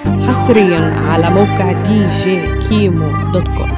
حصريا على موقع دي جي كيمو دوت كوم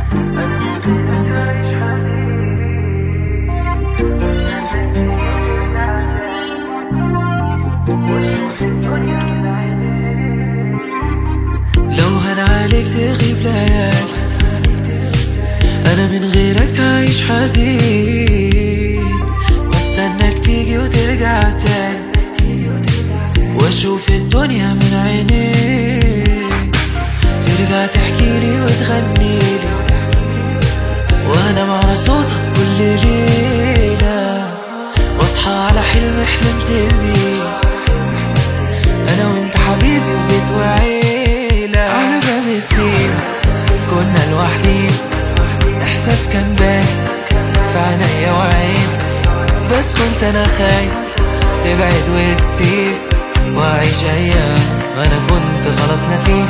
لو هن عليك تغيب ليال انا من غيرك عايش حزين واستناك تيجي وترجع تاني واشوف الدنيا من عينيك ترجع تحكيلي وتغنيلي وانا مع صوتك كل ليلة واصحى على حلم حلمت بيه انا وانت حبيبي وبيت وعيلة على باب السين كنا لوحدين احساس كان باين في عينيا وعين بس كنت انا خايف تبعد وتسيب واعيش ايام انا كنت خلاص نسيت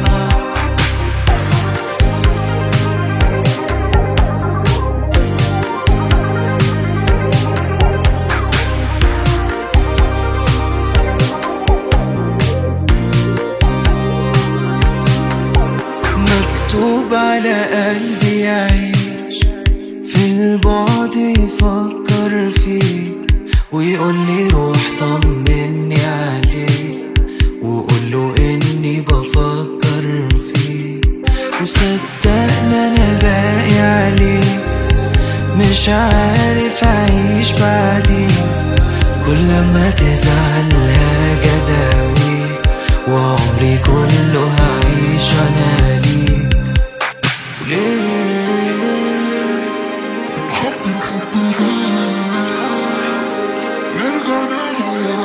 مكتوب على قلبي يعيش في البعد يفكر فيك ويقول لي روح طمني عليك وقول له اني بفكر فيك وصدقني انا باقي عليك مش عارف اعيش بعديك كل ما تزعل هاجي اداويك وعمري كله هعيش انا ليك نرجع ندور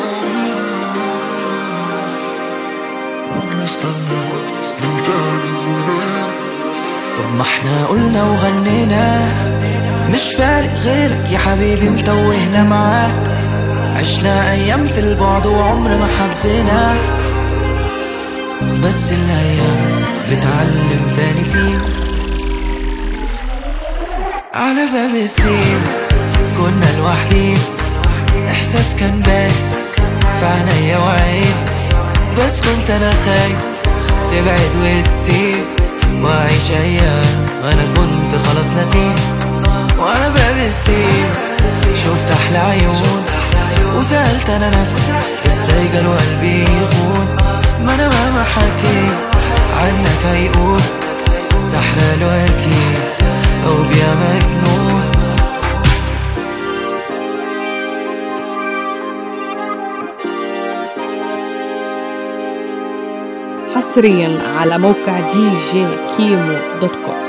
ونستنى من تاني ونام طب ما احنا قلنا وغنينا مش فارق غيرك يا حبيبي متوهنا معاك عشنا ايام في البعد وعمر ما حبينا بس الايام بتعلم تاني فيه على باب السين كنا لوحدين احساس كان باين في عينيا وعين بس كنت انا خايف تبعد وتسيب واعيش ايام انا كنت خلاص نسيت وانا باب السين شفت احلى عيون وسألت انا نفسي ازاي جاله قلبي يخون ما انا مهما حكيت عنك هيقول سحرة له اكيد او بيا مجنون حصريا على موقع دي جي كيمو دوت كوم